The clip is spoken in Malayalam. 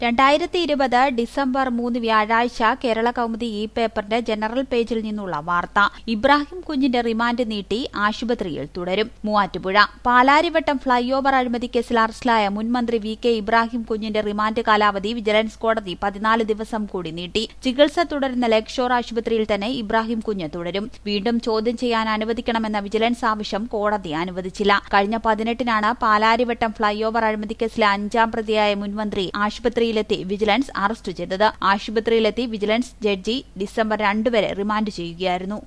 രണ്ടായിരത്തി ഇരുപത് ഡിസംബർ മൂന്ന് വ്യാഴാഴ്ച കേരള കൗമുദി ഇ പേപ്പറിന്റെ ജനറൽ പേജിൽ നിന്നുള്ള വാർത്ത ഇബ്രാഹിം കുഞ്ഞിന്റെ റിമാൻഡ് നീട്ടി ആശുപത്രിയിൽ തുടരും മൂവാറ്റുപുഴ പാലാരിവട്ടം ഫ്ളൈ ഓവർ അഴിമതി കേസിൽ അറസ്റ്റിലായ മുൻ മന്ത്രി വി കെ ഇബ്രാഹിം കുഞ്ഞിന്റെ റിമാൻഡ് കാലാവധി വിജിലൻസ് കോടതി പതിനാല് ദിവസം കൂടി നീട്ടി ചികിത്സ തുടരുന്ന ലെഗ് ഷോർ ആശുപത്രിയിൽ തന്നെ ഇബ്രാഹിം കുഞ്ഞ് തുടരും വീണ്ടും ചോദ്യം ചെയ്യാൻ അനുവദിക്കണമെന്ന വിജിലൻസ് ആവശ്യം കോടതി അനുവദിച്ചില്ല കഴിഞ്ഞ പതിനെട്ടിനാണ് പാലാരിവട്ടം ഫ്ളൈ ഓവർ അഴിമതി കേസിലെ അഞ്ചാം പ്രതിയായ മുൻമന്ത്രി ആശുപത്രിയിലെത്തി വിജിലൻസ് അറസ്റ്റ് ചെയ്തത് ആശുപത്രിയിലെത്തി വിജിലൻസ് ജഡ്ജി ഡിസംബർ രണ്ട് വരെ റിമാൻഡ് ചെയ്യുകയായിരുന്നു